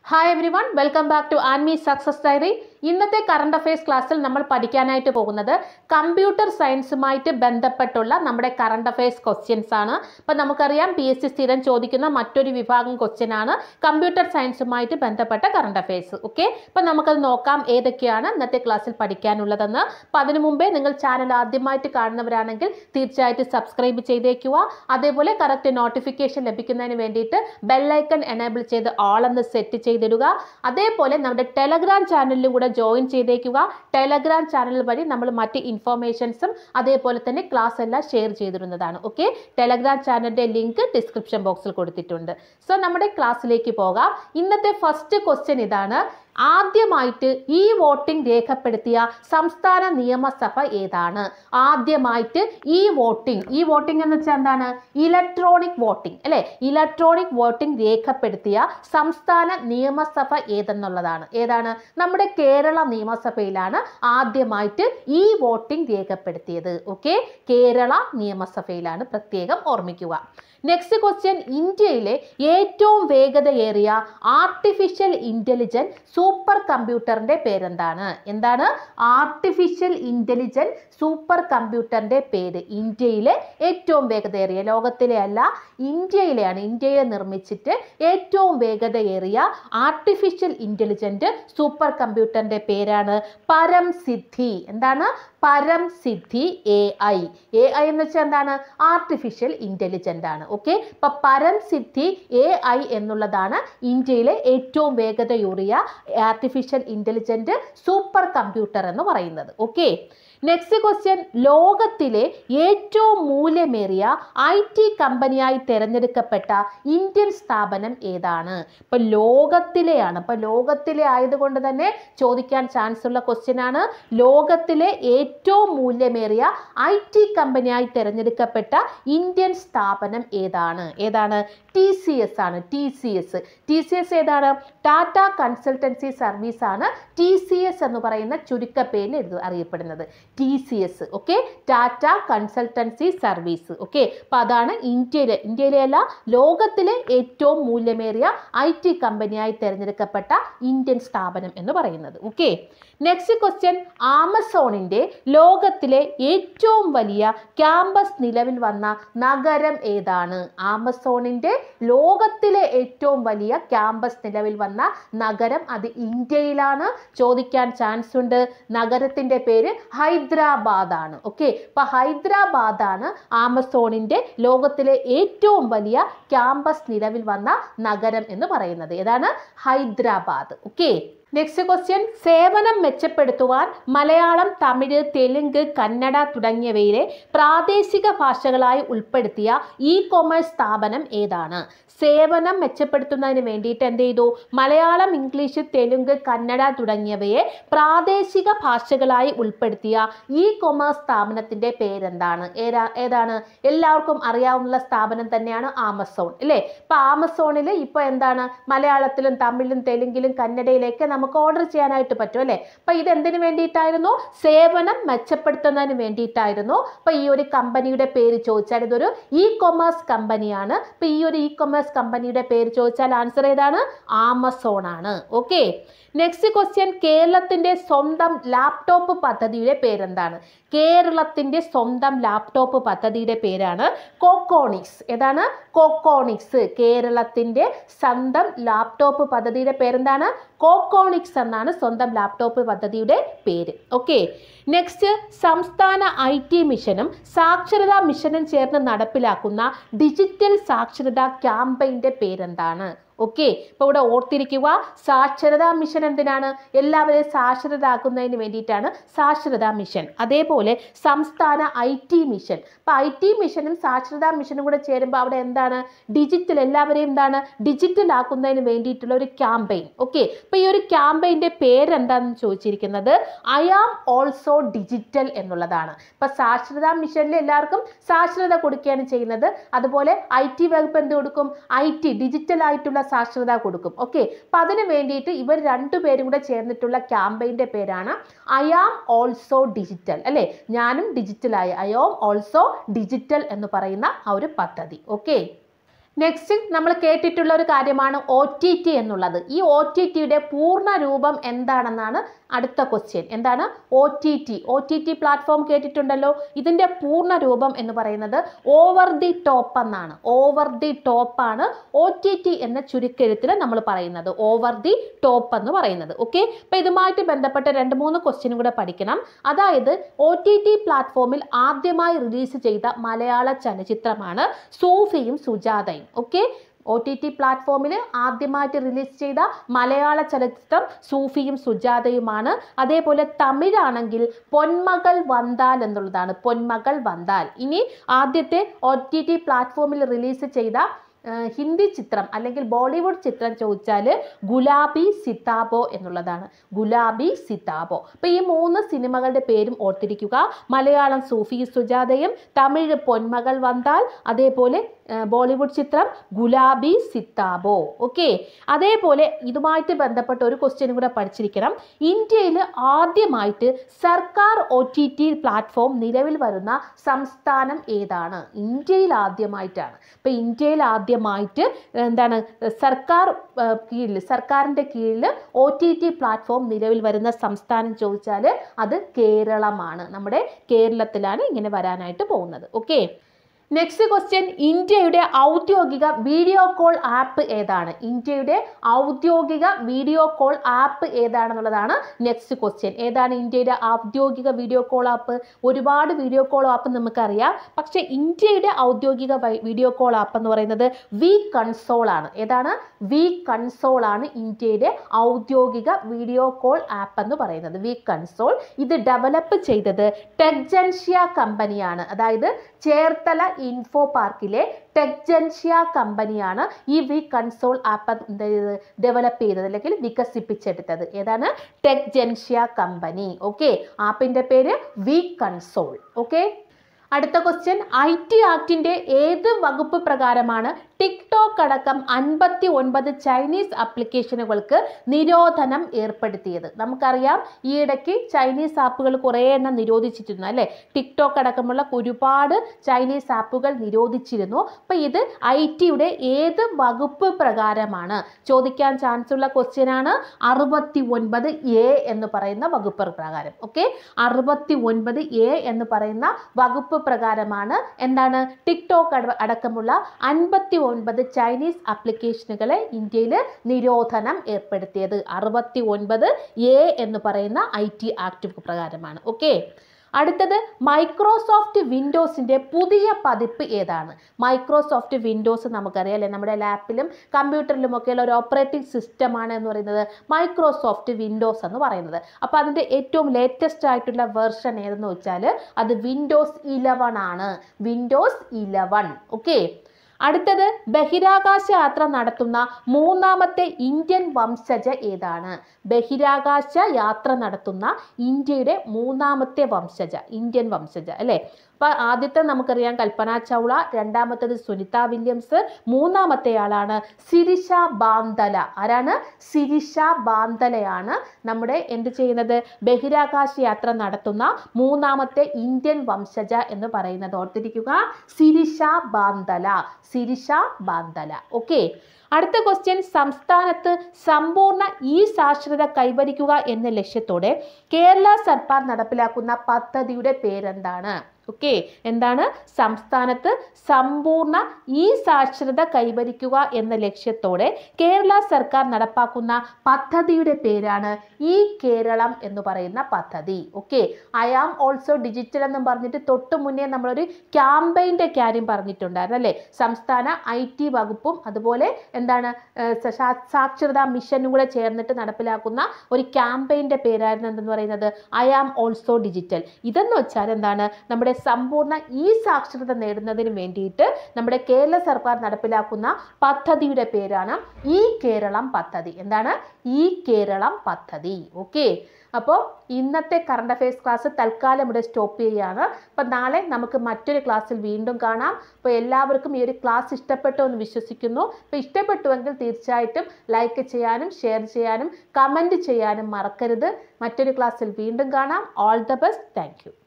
hi everyone welcome back to ആൻമി success diary ഇന്നത്തെ current affairs ക്ലാസ്സിൽ നമ്മൾ പഠിക്കാനായിട്ട് പോകുന്നത് കമ്പ്യൂട്ടർ സയൻസുമായിട്ട് ബന്ധപ്പെട്ടുള്ള നമ്മുടെ കറണ്ട് അഫയേഴ്സ് ക്വസ്റ്റ്യൻസ് ആണ് അപ്പം നമുക്കറിയാം പി എസ് സി സ്ഥിരം ചോദിക്കുന്ന മറ്റൊരു വിഭാഗം ക്വസ്റ്റ്യൻ ആണ് കമ്പ്യൂട്ടർ സയൻസുമായിട്ട് ബന്ധപ്പെട്ട കറണ്ട് അഫയേഴ്സ് ഓക്കെ അപ്പം നമുക്കത് നോക്കാം ഏതൊക്കെയാണ് ഇന്നത്തെ ക്ലാസ്സിൽ പഠിക്കാനുള്ളതെന്ന് അപ്പം അതിനു മുമ്പേ നിങ്ങൾ ചാനൽ ആദ്യമായിട്ട് കാണുന്നവരാണെങ്കിൽ തീർച്ചയായിട്ടും സബ്സ്ക്രൈബ് ചെയ്തേക്കുക അതേപോലെ കറക്റ്റ് നോട്ടിഫിക്കേഷൻ ലഭിക്കുന്നതിന് വേണ്ടിയിട്ട് ബെല്ലൈക്കൺ എനേബിൾ ചെയ്ത് ഓൾ എന്ന് സെറ്റ് ചെയ്തിടുക അതേപോലെ നമ്മുടെ ടെലഗ്രാം ചാനലിലും കൂടെ ജോയിൻ ചെയ്തേക്കുക ടെലഗ്രാം ചാനൽ വഴി നമ്മൾ മറ്റ് ഇൻഫോർമേഷൻസും അതേപോലെ തന്നെ ക്ലാസ് എല്ലാം ഷെയർ ചെയ്തിരുന്നതാണ് ഓക്കെ ടെലഗ്രാം ചാനലിൻ്റെ ലിങ്ക് ഡിസ്ക്രിപ്ഷൻ ബോക്സിൽ കൊടുത്തിട്ടുണ്ട് സോ നമ്മുടെ ക്ലാസ്സിലേക്ക് പോകാം ഇന്നത്തെ ഫസ്റ്റ് ക്വസ്റ്റ്യൻ ഇതാണ് ആദ്യമായിട്ട് ഈ വോട്ടിംഗ് രേഖപ്പെടുത്തിയ സംസ്ഥാന നിയമസഭ ഏതാണ് ആദ്യമായിട്ട് ഈ വോട്ടിംഗ് ഈ വോട്ടിംഗ് എന്ന് വെച്ചാൽ എന്താണ് ഇലക്ട്രോണിക് വോട്ടിംഗ് അല്ലെ ഇലക്ട്രോണിക് വോട്ടിംഗ് രേഖപ്പെടുത്തിയ സംസ്ഥാന നിയമസഭ ഏതെന്നുള്ളതാണ് ഏതാണ് നമ്മുടെ കേരള നിയമസഭയിലാണ് ആദ്യമായിട്ട് ഈ വോട്ടിംഗ് രേഖപ്പെടുത്തിയത് ഓക്കെ കേരള നിയമസഭയിലാണ് പ്രത്യേകം ഓർമ്മിക്കുക നെക്സ്റ്റ് ക്വസ്റ്റ്യൻ ഇന്ത്യയിലെ ഏറ്റവും വേഗതയേറിയ ആർട്ടിഫിഷ്യൽ ഇൻ്റലിജൻസ് സൂപ്പർ കമ്പ്യൂട്ടറിൻ്റെ പേരെന്താണ് എന്താണ് ആർട്ടിഫിഷ്യൽ ഇൻ്റലിജൻസ് സൂപ്പർ കമ്പ്യൂട്ടറിൻ്റെ പേര് ഇന്ത്യയിലെ ഏറ്റവും വേഗതയേറിയ ലോകത്തിലെ അല്ല ഇന്ത്യയിലെയാണ് ഇന്ത്യയെ നിർമ്മിച്ചിട്ട് ഏറ്റവും വേഗതയേറിയ ആർട്ടിഫിഷ്യൽ ഇൻ്റലിജൻറ്റ് സൂപ്പർ കമ്പ്യൂട്ടറിൻ്റെ പേരാണ് പരം സിദ്ധി എന്താണ് Param Siddhi A I A I എന്ന് വെച്ചാൽ എന്താണ് ആർട്ടിഫിഷ്യൽ ഇൻ്റലിജൻ്റ് ആണ് ഓക്കെ അപ്പം പരം സിദ്ധി എ ഐ എന്നുള്ളതാണ് ഇന്ത്യയിലെ ഏറ്റവും വേഗതയൂറിയ ആർട്ടിഫിഷ്യൽ ഇൻ്റലിജൻറ്റ് സൂപ്പർ കമ്പ്യൂട്ടർ എന്ന് പറയുന്നത് ഓക്കെ നെക്സ്റ്റ് ക്വസ്റ്റ്യൻ ലോകത്തിലെ ഏറ്റവും മൂല്യമേറിയ ഐ ടി കമ്പനിയായി തിരഞ്ഞെടുക്കപ്പെട്ട ഇന്ത്യൻ സ്ഥാപനം ഏതാണ് ഇപ്പം ലോകത്തിലെയാണ് ഇപ്പം ലോകത്തിലെ ആയതുകൊണ്ട് തന്നെ ചോദിക്കാൻ ചാൻസ് ഉള്ള ക്വസ്റ്റ്യൻ ആണ് ലോകത്തിലെ ഏറ്റവും മൂല്യമേറിയ ഐ ടി കമ്പനിയായി തിരഞ്ഞെടുക്കപ്പെട്ട ഇന്ത്യൻ സ്ഥാപനം ഏതാണ് ഏതാണ് ടി സി എസ് ആണ് T C S T C S ഏതാണ് ടാറ്റ കൺസൾട്ടൻസി സർവീസ് ആണ് ടി സി എസ് എന്ന് പറയുന്ന ചുരുക്കപ്പേരിൽ എഴുതു അറിയപ്പെടുന്നത് T C S okay Tata consultancy service okay അപ്പോൾ അതാണ് ഇന്ത്യയിലെ ഇന്ത്യയിലെ അല്ല ലോകത്തിലെ ഏറ്റവും മൂല്യമേറിയ ഐ ടി കമ്പനിയായി തിരഞ്ഞെടുക്കപ്പെട്ട ഇന്ത്യൻ സ്ഥാപനം എന്ന് പറയുന്നത് ഓക്കെ നെക്സ്റ്റ് ക്വസ്റ്റ്യൻ ആമസോണിൻ്റെ ലോകത്തിലെ ഏറ്റവും വലിയ ക്യാമ്പസ് നിലവിൽ വന്ന നഗരം ഏതാണ് ആമസോണിൻ്റെ ലോകത്തിലെ ഏറ്റവും വലിയ ക്യാമ്പസ് നിലവിൽ വന്ന നഗരം അത് ഇന്ത്യയിലാണ് ചോദിക്കാൻ ചാൻസ് ഉണ്ട് നഗരത്തിൻ്റെ പേര് ഹൈദരാബാദ് ആണ് ഓക്കെ അപ്പോൾ ഹൈദരാബാദ് ആണ് ആമസോണിൻ്റെ ലോകത്തിലെ ഏറ്റവും വലിയ ക്യാമ്പസ് നിലവിൽ വന്ന നഗരം എന്ന് പറയുന്നത് ഏതാണ് ഹൈദരാബാദ് ഓക്കെ നെക്സ്റ്റ് ക്വസ്റ്റ്യൻ സേവനം മെച്ചപ്പെടുത്തുവാൻ മലയാളം തമിഴ് തെലുങ്ക് കന്നഡ തുടങ്ങിയവയിലെ പ്രാദേശിക ഭാഷകളായി ഉൾപ്പെടുത്തിയ ഇ കൊമേഴ്സ് സ്ഥാപനം ഏതാണ് സേവനം മെച്ചപ്പെടുത്തുന്നതിന് വേണ്ടിയിട്ട് എന്ത് ചെയ്തു മലയാളം ഇംഗ്ലീഷ് തെലുങ്ക് കന്നഡ തുടങ്ങിയവയെ പ്രാദേശിക ഭാഷകളായി ഉൾപ്പെടുത്തിയ ഇ കൊമേഴ്സ് സ്ഥാപനത്തിൻ്റെ പേരെന്താണ് ഏതാ ഏതാണ് എല്ലാവർക്കും അറിയാവുന്ന സ്ഥാപനം തന്നെയാണ് ആമസോൺ അല്ലേ ഇപ്പം ആമസോണിൽ ഇപ്പോൾ എന്താണ് മലയാളത്തിലും തമിഴിലും തെലുങ്കിലും കന്നഡയിലേക്ക് നമുക്ക് ഓർഡർ ചെയ്യാനായിട്ട് പറ്റും അല്ലേ അപ്പം ഇത് എന്തിനു വേണ്ടിയിട്ടായിരുന്നു സേവനം മെച്ചപ്പെടുത്തുന്നതിന് വേണ്ടിയിട്ടായിരുന്നു അപ്പം ഈ ഒരു കമ്പനിയുടെ പേര് ചോദിച്ചാൽ ഇതൊരു ഇ കൊമേഴ്സ് കമ്പനിയാണ് അപ്പം ഈ ഒരു ഇ കൊമേഴ്സ് കമ്പനിയുടെ പേര് ചോദിച്ചാൽ ആൻസർ ഏതാണ് ആമസോൺ ആണ് ഓക്കെ നെക്സ്റ്റ് ക്വസ്റ്റ്യൻ കേരളത്തിൻ്റെ സ്വന്തം ലാപ്ടോപ്പ് പദ്ധതിയുടെ പേരെന്താണ് കേരളത്തിൻ്റെ സ്വന്തം ലാപ്ടോപ്പ് പദ്ധതിയുടെ പേരാണ് കോക്കോണിക്സ് ഏതാണ് കോക്കോണിക്സ് കേരളത്തിൻ്റെ സ്വന്തം ലാപ്ടോപ്പ് പദ്ധതിയുടെ പേരെന്താണ് കോക്കോണിക്സ് എന്നാണ് സ്വന്തം ലാപ്ടോപ്പ് പദ്ധതിയുടെ പേര് ഓക്കെ നെക്സ്റ്റ് സംസ്ഥാന ഐ ടി മിഷനും സാക്ഷരതാ മിഷനും ചേർന്ന് നടപ്പിലാക്കുന്ന ഡിജിറ്റൽ സാക്ഷരതാ ക്യാമ്പയിൻ്റെ പേരെന്താണ് ഓക്കെ ഇപ്പോൾ ഇവിടെ ഓർത്തിരിക്കുക സാക്ഷരതാ മിഷൻ എന്തിനാണ് എല്ലാവരെയും സാക്ഷരതാക്കുന്നതിന് വേണ്ടിയിട്ടാണ് സാക്ഷരതാ മിഷൻ അതേപോലെ സംസ്ഥാന ഐ ടി മിഷൻ അപ്പോൾ ഐ ടി മിഷനും സാക്ഷരതാ മിഷനും കൂടെ ചേരുമ്പോൾ അവിടെ എന്താണ് ഡിജിറ്റൽ എല്ലാവരെയും എന്താണ് ഡിജിറ്റൽ ആക്കുന്നതിന് വേണ്ടിയിട്ടുള്ള ഒരു ക്യാമ്പയിൻ ഓക്കെ അപ്പോൾ ഈ ഒരു ക്യാമ്പയിൻ്റെ പേരെന്താണെന്ന് ചോദിച്ചിരിക്കുന്നത് ഐ ആം ഓൾസോ ഡിജിറ്റൽ എന്നുള്ളതാണ് അപ്പോൾ സാക്ഷരതാ മിഷനിൽ എല്ലാവർക്കും സാക്ഷരത കൊടുക്കുകയാണ് ചെയ്യുന്നത് അതുപോലെ ഐ ടി വകുപ്പ് എന്ത് കൊടുക്കും ഐ ടി ഡിജിറ്റൽ ആയിട്ടുള്ള സാക്ഷരത കൊടുക്കും ഓക്കെ അപ്പം അതിന് വേണ്ടിയിട്ട് ഇവർ രണ്ടുപേരും കൂടെ ചേർന്നിട്ടുള്ള ക്യാമ്പയിൻ്റെ പേരാണ് ഐ ആം ഓൾസോ ഡിജിറ്റൽ അല്ലേ ഞാനും ഡിജിറ്റലായി ഐ ആം ഓൾസോ ഡിജിറ്റൽ എന്ന് പറയുന്ന ആ ഒരു പദ്ധതി ഓക്കെ നെക്സ്റ്റ് നമ്മൾ കേട്ടിട്ടുള്ള ഒരു കാര്യമാണ് ഒ ടി ടി എന്നുള്ളത് ഈ ഒ ടി ടിയുടെ പൂർണ്ണ രൂപം എന്താണെന്നാണ് അടുത്ത ക്വസ്റ്റ്യൻ എന്താണ് O T T O T T platform കേട്ടിട്ടുണ്ടല്ലോ ഇതിൻ്റെ പൂർണ്ണ രൂപം എന്ന് പറയുന്നത് ഓവർ ദി ടോപ്പ് എന്നാണ് ഓവർ ദി ടോപ്പ് ആണ് ഒ ടി ടി എന്ന ചുരുക്കെഴുത്തിൽ നമ്മൾ പറയുന്നത് ഓവർ ദി ടോപ്പ് എന്ന് പറയുന്നത് ഓക്കെ അപ്പോൾ ഇതുമായിട്ട് ബന്ധപ്പെട്ട രണ്ട് മൂന്ന് ക്വസ്റ്റ്യനും കൂടെ പഠിക്കണം അതായത് ഒ ടി ടി പ്ലാറ്റ്ഫോമിൽ ആദ്യമായി റിലീസ് ചെയ്ത മലയാള ചലച്ചിത്രമാണ് സൂഫിയും സുജാതയും ഓക്കെ ഒ ടി ടി പ്ലാറ്റ്ഫോമിൽ ആദ്യമായിട്ട് റിലീസ് ചെയ്ത മലയാള ചലച്ചിത്രം സൂഫിയും സുജാതയുമാണ് അതേപോലെ തമിഴാണെങ്കിൽ പൊന്മകൾ വന്താൽ എന്നുള്ളതാണ് പൊന്മകൾ വന്താൽ ഇനി ആദ്യത്തെ O T T platform release ചെയ്ത ആ, ഹിന്ദി ചിത്രം അല്ലെങ്കിൽ ബോളിവുഡ് ചിത്രം ചോദിച്ചാൽ ഗുലാബി സിതാബോ എന്നുള്ളതാണ് ഗുലാബി സിതാബോ അപ്പോൾ ഈ മൂന്ന് സിനിമകളുടെ പേരും ഓർത്തിരിക്കുക മലയാളം സൂഫി സുജാതയും തമിഴ് പൊന്മകൾ വന്താൽ അതേപോലെ ആ, ബോളിവുഡ് ചിത്രം ഗുലാബി സിത്താബോ ഓക്കെ അതേപോലെ ഇതുമായിട്ട് ബന്ധപ്പെട്ട ഒരു ക്വസ്റ്റ്യനും കൂടെ പഠിച്ചിരിക്കണം ഇന്ത്യയിൽ ആദ്യമായിട്ട് സർക്കാർ ഒ ടി ടി പ്ലാറ്റ്ഫോം നിലവിൽ വരുന്ന സംസ്ഥാനം ഏതാണ് ഇന്ത്യയിൽ ആദ്യമായിട്ടാണ് അപ്പോൾ ഇന്ത്യയിൽ ആദ്യമായിട്ട് എന്താണ് സർക്കാർ ആ, കീഴിൽ സർക്കാരിൻ്റെ കീഴിൽ ഒ ടി ടി പ്ലാറ്റ്ഫോം നിലവിൽ വരുന്ന സംസ്ഥാനം ചോദിച്ചാൽ അത് കേരളമാണ് നമ്മുടെ കേരളത്തിലാണ് ഇങ്ങനെ വരാനായിട്ട് പോകുന്നത് ഓക്കെ നെക്സ്റ്റ് ക്വസ്റ്റ്യൻ ഇന്ത്യയുടെ ഔദ്യോഗിക വീഡിയോ കോൾ ആപ്പ് ഏതാണ് ഇന്ത്യയുടെ ഔദ്യോഗിക വീഡിയോ കോൾ ആപ്പ് ഏതാണെന്നുള്ളതാണ് നെക്സ്റ്റ് ക്വസ്റ്റ്യൻ ഏതാണ് ഇന്ത്യയുടെ ഔദ്യോഗിക വീഡിയോ കോൾ ആപ്പ് ഒരുപാട് വീഡിയോ കോൾ ആപ്പ് നമുക്കറിയാം പക്ഷേ ഇന്ത്യയുടെ ഔദ്യോഗിക വൈ- വീഡിയോ കോൾ ആപ്പ് എന്ന് പറയുന്നത് വി കൺസോൾ ആണ് ഏതാണ് വി കൺസോൾ ആണ് ഇന്ത്യയുടെ ഔദ്യോഗിക വീഡിയോ കോൾ ആപ്പ് എന്ന് പറയുന്നത് വി കൺസോൾ ഇത് ഡെവലപ്പ് ചെയ്തത് ടെക്ജൻഷ്യ കമ്പനിയാണ് അതായത് ചേർത്തല ഇൻഫോ പാർക്കിലെ ടെക്ജൻഷ്യ കമ്പനിയാണ് ഈ വി കൺസോൾ ആപ്പ് എന്ത് ചെയ്തത് ഡെവലപ്പ് ചെയ്തത് അല്ലെങ്കിൽ വികസിപ്പിച്ചെടുത്തത് ഏതാണ് ടെക്ജൻഷ്യ കമ്പനി ഓക്കെ ആപ്പിൻ്റെ പേര് വി കൺസോൾ ഓക്കെ അടുത്ത ക്വസ്റ്റ്യൻ ഐ ടി ആക്ടിൻ്റെ ഏത് വകുപ്പ് പ്രകാരമാണ് ടിക്ടോക്ക് അടക്കം അൻപത്തി ഒൻപത് ചൈനീസ് ആപ്ലിക്കേഷനുകൾക്ക് നിരോധനം ഏർപ്പെടുത്തിയത് നമുക്കറിയാം ഈയിടയ്ക്ക് ചൈനീസ് ആപ്പുകൾ കുറേ എണ്ണം നിരോധിച്ചിരുന്നു അല്ലേ ടിക്ടോക്ക് അടക്കമുള്ള ഒരുപാട് ചൈനീസ് ആപ്പുകൾ നിരോധിച്ചിരുന്നു അപ്പോൾ ഇത് ഐ ടിയുടെ ഏത് വകുപ്പ് പ്രകാരമാണ് ചോദിക്കാൻ ചാൻസ് ഉള്ള ക്വസ്റ്റ്യൻ ആണ് അറുപത്തി ഒൻപത് എ എന്ന് പറയുന്ന വകുപ്പ് പ്രകാരം ഓക്കെ അറുപത്തി ഒൻപത് എ എന്ന് പറയുന്ന വകുപ്പ് പ്രകാരമാണ് എന്താണ് ടിക്ടോക്ക് അട- അടക്കമുള്ള അൻപത്തി ഒൻപത് ചൈനീസ് ആപ്ലിക്കേഷനുകളെ ഇന്ത്യയിൽ നിരോധനം ഏർപ്പെടുത്തിയത് അറുപത്തി ഒൻപത് എ എന്ന് പറയുന്ന ഐ ടി ആക്ട് പ്രകാരമാണ് ഓക്കെ അടുത്തത് മൈക്രോസോഫ്റ്റ് വിൻഡോസിൻ്റെ പുതിയ പതിപ്പ് ഏതാണ് മൈക്രോസോഫ്റ്റ് വിൻഡോസ് നമുക്കറിയാം അല്ലേ നമ്മുടെ ലാപ്പിലും കമ്പ്യൂട്ടറിലും ഒക്കെയുള്ള ഒരു ഓപ്പറേറ്റിംഗ് സിസ്റ്റമാണ് എന്ന് പറയുന്നത് മൈക്രോസോഫ്റ്റ് വിൻഡോസ് എന്ന് പറയുന്നത് അപ്പോൾ അതിൻ്റെ ഏറ്റവും ലേറ്റസ്റ്റ് ആയിട്ടുള്ള വേർഷൻ ഏതെന്ന് വെച്ചാൽ അത് വിൻഡോസ് ഇലവൺ ആണ് വിൻഡോസ് ഇലവൺ ഓക്കെ അടുത്തത് ബഹിരാകാശ യാത്ര നടത്തുന്ന മൂന്നാമത്തെ ഇന്ത്യൻ വംശജ ഏതാണ് ബഹിരാകാശ യാത്ര നടത്തുന്ന ഇന്ത്യയുടെ മൂന്നാമത്തെ വംശജ ഇന്ത്യൻ വംശജ അല്ലേ അപ്പോൾ ആദ്യത്തെ നമുക്കറിയാം കൽപ്പന ചൗള രണ്ടാമത്തേത് സുനിത വില്യംസ് മൂന്നാമത്തെ ആളാണ് സിരിഷ ബാന്തല ആരാണ് സിരിഷ ബാന്തലയാണ് നമ്മുടെ എന്ത് ചെയ്യുന്നത് ബഹിരാകാശ യാത്ര നടത്തുന്ന മൂന്നാമത്തെ ഇന്ത്യൻ വംശജ എന്ന് പറയുന്നത് ഓർത്തിരിക്കുക സിരിഷ ബാന്തല സിരിഷ ബാന്തല ഓക്കെ അടുത്ത ക്വസ്റ്റ്യൻ സംസ്ഥാനത്ത് സമ്പൂർണ്ണ ഈ സാക്ഷരത കൈവരിക്കുക എന്ന ലക്ഷ്യത്തോടെ കേരള സർക്കാർ നടപ്പിലാക്കുന്ന പദ്ധതിയുടെ പേരെന്താണ് ഓക്കെ എന്താണ് സംസ്ഥാനത്ത് സമ്പൂർണ്ണ ഈ സാക്ഷരത കൈവരിക്കുക എന്ന ലക്ഷ്യത്തോടെ കേരള സർക്കാർ നടപ്പാക്കുന്ന പദ്ധതിയുടെ പേരാണ് ഈ കേരളം എന്ന് പറയുന്ന പദ്ധതി okay I am also digital എന്നും പറഞ്ഞിട്ട് തൊട്ട് മുന്നേ നമ്മളൊരു ക്യാമ്പയിൻ്റെ കാര്യം പറഞ്ഞിട്ടുണ്ടായിരുന്നു അല്ലേ സംസ്ഥാന ഐ ടി വകുപ്പും അതുപോലെ എന്താണ് ഏഹ് സ- സാ- സാക്ഷരതാ മിഷനും കൂടെ ചേർന്നിട്ട് നടപ്പിലാക്കുന്ന ഒരു ക്യാമ്പയിൻ്റെ പേരായിരുന്നു എന്തെന്ന് പറയുന്നത് ഐ ആം ഓൾസോ ഡിജിറ്റൽ ഇതെന്ന് വെച്ചാൽ എന്താണ് നമ്മുടെ സമ്പൂർണ്ണ ഈ സാക്ഷരത നേടുന്നതിന് വേണ്ടിയിട്ട് നമ്മുടെ കേരള സർക്കാർ നടപ്പിലാക്കുന്ന പദ്ധതിയുടെ പേരാണ് ഈ കേരളം പദ്ധതി എന്താണ് ഈ കേരളം പദ്ധതി ഓക്കെ അപ്പോൾ ഇന്നത്തെ കറണ്ട് അഫയേഴ്സ് ക്ലാസ് തൽക്കാലം ഇവിടെ സ്റ്റോപ്പ് ചെയ്യുകയാണ് അപ്പോൾ നാളെ നമുക്ക് മറ്റൊരു ക്ലാസ്സിൽ വീണ്ടും കാണാം അപ്പോൾ എല്ലാവർക്കും ഈ ഒരു ക്ലാസ് ഇഷ്ടപ്പെട്ടു എന്ന് വിശ്വസിക്കുന്നു അപ്പോൾ ഇഷ്ടപ്പെട്ടുവെങ്കിൽ തീർച്ചയായിട്ടും ലൈക്ക് ചെയ്യാനും ഷെയർ ചെയ്യാനും കമൻറ്റ് ചെയ്യാനും മറക്കരുത് മറ്റൊരു ക്ലാസ്സിൽ വീണ്ടും കാണാം all the best thank U